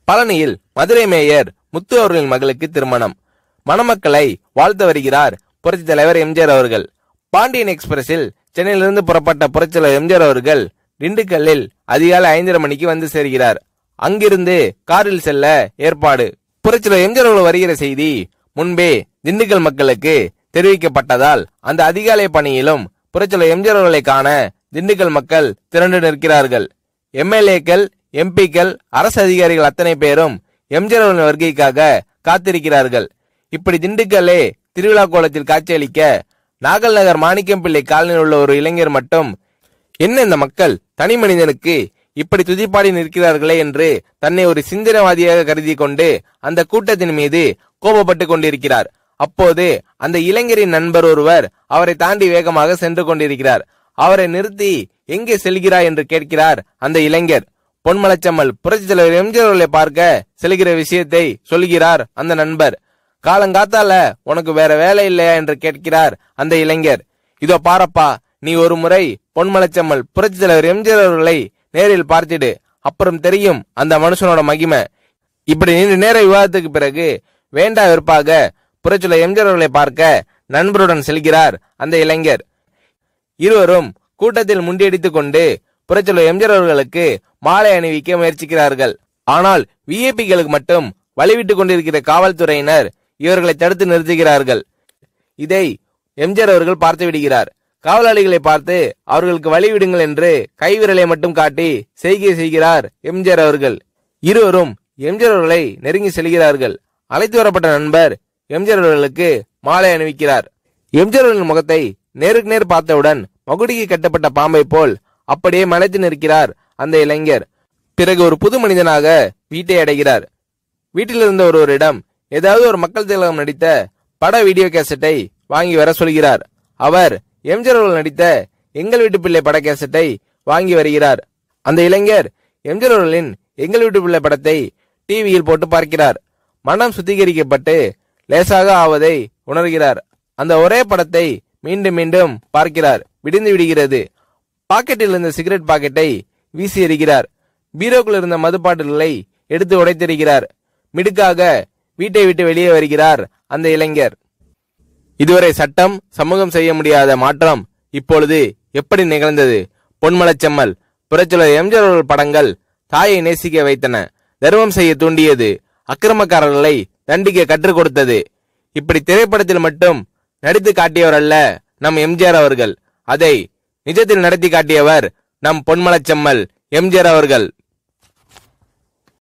பழனியில் மதுரை மேயர் முத்து அவர்களின் மகளுக்கு திருமணம் மணமக்களை வாழ்த்து வருகிறார் புரட்சித் தலைவர் எம்ஜிஆர் அவர்கள் பாண்டியன் எக்ஸ்பிரஸில் சென்னையிலிருந்து புறப்பட்ட புரட்சித் தலைவர் எம்ஜிஆர் அவர்கள் திண்டுக்கல்லில் அதிகாலை ஐந்தரை மணிக்கு வந்து சேர்கிறார் அங்கிருந்து காரில் செல்ல ஏற்பாடு புரட்சித் தலைவர் எம்ஜிஆர் அவர்கள் வருகிற செய்தி முன்பே திண்டுக்கல் மக்களுக்கு தெரிவிக்கப்பட்டதால் அந்த அதிகாலை பணியிலும் புரட்சித் தலைவர் எம்ஜிஆர் அவர்களை காண திண்டுக்கல் மக்கள் திரண்டு நிற்கிறார்கள் எம்எல்ஏக்கள் எம்பிக்கள் அரசு அதிகாரிகள் அத்தனை பேரும் எம்ஜிஆர் அவர்களின் வருகைக்காக காத்திருக்கிறார்கள் இப்படி திண்டுக்கல்லே திருவிழா கோலத்தில் காட்சியளிக்க நாகல் நகர் மாணிக்கம் பிள்ளை காலனியில் உள்ள ஒரு இளைஞர் மட்டும் என்ன இந்த மக்கள் தனி மனிதனுக்கு இப்படி துதிப்பாடி நிற்கிறார்களே என்று தன்னை ஒரு சிந்தனவாதியாக கருதி கொண்டு அந்த கூட்டத்தின் மீது கோபப்பட்டு கொண்டிருக்கிறார் அப்போது அந்த இளைஞரின் நண்பர் ஒருவர் அவரை தாண்டி வேகமாக சென்று கொண்டிருக்கிறார் அவரை நிறுத்தி எங்கே செல்கிறாய் என்று கேட்கிறார் அந்த இளைஞர் பொன்மலச்சம்மல் புரட்சி தலைவர் எம்ஜிஆர் அவர்களை பார்க்க செல்கிற விஷயத்தை சொல்கிறார் அந்த நண்பர் காலங்காத்தால உனக்கு வேற வேலை இல்லையா என்று கேட்கிறார் அந்த இளைஞர் இதோ பாரப்பா நீ ஒரு முறை பொன்மலச்சம்மல் புரட்சி தலைவர் எம்ஜிஆர் அவர்களை நேரில் பார்த்திடு அப்புறம் தெரியும் அந்த மனுஷனோட மகிமை இப்படி நீண்ட நேர விவாதத்துக்கு பிறகு வேண்டா வெறுப்பாக புரட்சியுள்ள எம்ஜிஆர் அவர்களை பார்க்க நண்பருடன் செல்கிறார் அந்த இளைஞர் இருவரும் கூட்டத்தில் முண்டியடித்துக் கொண்டு புரட்சியுள்ள எம்ஜிஆர் அவர்களுக்கு மாலை அணிவிக்க முயற்சிக்கிறார்கள் ஆனால் விஐபிகளுக்கு மட்டும் வழிவிட்டுக் கொண்டிருக்கிற காவல்துறையினர் இவர்களை தடுத்து நிறுத்துகிறார்கள் இதை எம்ஜிஆர் அவர்கள் பார்த்து விடுகிறார் காவலாளிகளை பார்த்து அவர்களுக்கு வழிவிடுங்கள் என்று கைவிரலை மட்டும் காட்டி செய்கை செய்கிறார் எம்ஜிஆர் அவர்கள் இருவரும் எம்ஜிஆர் அவர்களை நெருங்கி செல்கிறார்கள் அழைத்து வரப்பட்ட நண்பர் எம்ஜிஆர் அவர்களுக்கு மாலை அணிவிக்கிறார் எம்ஜிஆர் அவர்களின் முகத்தை நேருக்கு நேர் பார்த்தவுடன் மகுடிக்கு கட்டப்பட்ட பாம்பை போல் அப்படியே மலைத்து நிற்கிறார் அந்த இளைஞர் பிறகு ஒரு புது மனிதனாக வீட்டை அடைகிறார் வீட்டில் இருந்த ஒருவரிடம் ஏதாவது ஒரு மக்கள் திலகம் நடித்த பட வீடியோ கேசட்டை வாங்கி வர சொல்கிறார் அவர் எம்ஜிஆர் அவர்கள் நடித்த எங்கள் வீட்டு பிள்ளை பட கேசட்டை வாங்கி வருகிறார் அந்த இளைஞர் எம்ஜிஆர் அவர்களின் எங்கள் வீட்டு பிள்ளை படத்தை டிவியில் போட்டு பார்க்கிறார் மனம் சுத்திகரிக்கப்பட்டு லேசாக ஆவதை உணர்கிறார் அந்த ஒரே படத்தை மீண்டும் மீண்டும் பார்க்கிறார் விடிந்து விடுகிறது பாக்கெட்டில் இருந்த சிகரெட் பாக்கெட்டை வீசி எறிகிறார் பீரோக்குள் இருந்த மது பாட்டில்களை எடுத்து உடைத்தெறிகிறார் மிடுக்காக வீட்டை விட்டு வெளியே வருகிறார் அந்த இளைஞர் இதுவரை சட்டம் சமூகம் செய்ய முடியாத மாற்றம் இப்பொழுது எப்படி நிகழ்ந்தது பொன்மலச்செம்மல் புரட்சியாளர் எம்ஜிஆர் அவர்கள் படங்கள் தாயை நேசிக்க வைத்தன தர்மம் செய்ய தூண்டியது அக்கிரமக்காரர்களை தண்டிக்க கற்றுக் கொடுத்தது இப்படி திரைப்படத்தில் மட்டும் நடித்து காட்டியவர் அல்ல நம் எம்ஜிஆர் அவர்கள் அதை நிஜத்தில் நடத்தி காட்டியவர் நம் பொன்மலச்செம்மல் எம்ஜிஆர் அவர்கள்